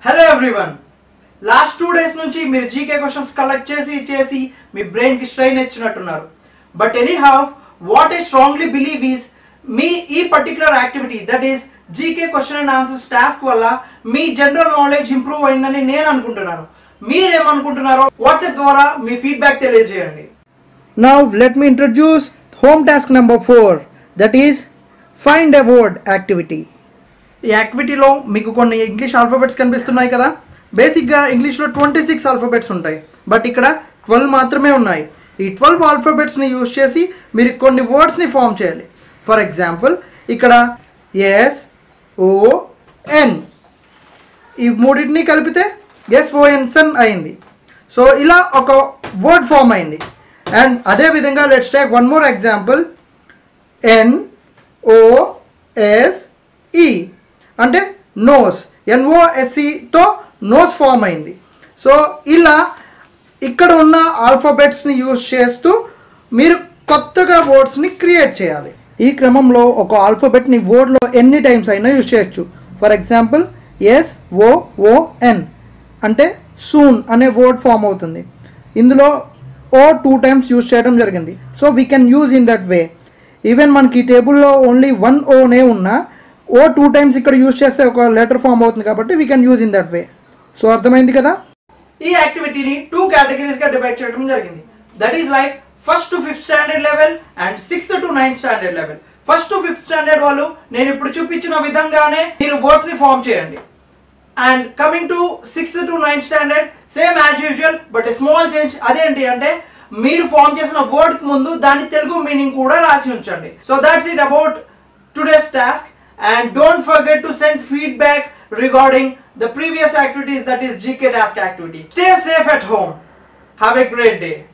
Hello everyone last two days నుంచి మీరు GK questions collect చేసి చేసి మీ బ్రెయిన్కి స్ట్రెయిన్ ఇచ్చినట్టున్నారు but anyhow what I strongly believe is మీ ఈ particular activity that is GK question and answers task వల్ల మీ జనరల్ నాలెడ్జ్ ఇంప్రూవ్ అయిందని నేను అనుకుంటున్నాను మీరేమనుకుంటున్నారో వాట్సాప్ ద్వారా మీ ఫీడ్బ్యాక్ తెలియజేయండి Now let me introduce home task number 4 that is find a word activity. ఈ యాక్టివిటీలో మీకు కొన్ని ఇంగ్లీష్ ఆల్ఫాబెట్స్ కనిపిస్తున్నాయి కదా బేసిక్గా ఇంగ్లీష్లో ట్వంటీ సిక్స్ ఆల్ఫాబెట్స్ ఉంటాయి బట్ ఇక్కడ ట్వెల్వ్ మాత్రమే ఉన్నాయి ఈ ట్వెల్వ్ ఆల్ఫాబెట్స్ని యూజ్ చేసి మీరు కొన్ని వర్డ్స్ని ఫామ్ చేయాలి ఫర్ ఎగ్జాంపుల్ ఇక్కడ ఎస్ ఓ ఎన్ ఈ మూడింటిని కలిపితే ఎస్ ఓ ఎన్ సన్ అయింది సో ఇలా ఒక వర్డ్ ఫామ్ అయింది అండ్ అదే విధంగా let's take one more example N O S E అంటే నోస్ ఎన్ఓఎస్సితో నోస్ ఫామ్ అయింది సో ఇలా ఇక్కడ ఉన్న ఆల్ఫాబెట్స్ని యూజ్ చేస్తూ మీరు కొత్తగా వర్డ్స్ని క్రియేట్ చేయాలి ఈ క్రమంలో ఒక ఆల్ఫాబెట్ని వర్డ్లో ఎన్ని టైమ్స్ అయినా యూజ్ చేయొచ్చు for example S O O N అంటే సూన్ అనే వర్డ్ ఫామ్ అవుతుంది ఇందులో ఓ టూ టైమ్స్ యూజ్ చేయడం జరిగింది so we can use in that way even మనకి ఈ టేబుల్లో ఓన్లీ వన్ ఓనే ఉన్నా ఓ టూ టైమ్స్ ఇక్కడ యూజ్ చేస్తే ఒక లెటర్ ఫామ్ అవుతుంది కాబట్టి we can use in that way so అర్థమైంది కదా ఈ యాక్టివిటీని టూ కేటగిరీస్ గా డివైడ్ చేయడం జరిగింది that is like first to fifth standard level and sixth to ninth standard level first to fifth standard వాళ్ళు నేను ఇప్పుడు చూపించిన విధంగానే మీరు వర్డ్స్ ని ఫామ్ చేయండి and coming to sixth to ninth standard same as usual but small change అదేంటి అంటే మీరు ఫామ్ చేసిన వర్డ్ ముందు దాని తెలుగు మీనింగ్ కూడా రాసి ఉంచండి so that's it about today's task and don't forget to send feedback regarding the previous activities that is GK task activity. Stay safe at home. Have a great day.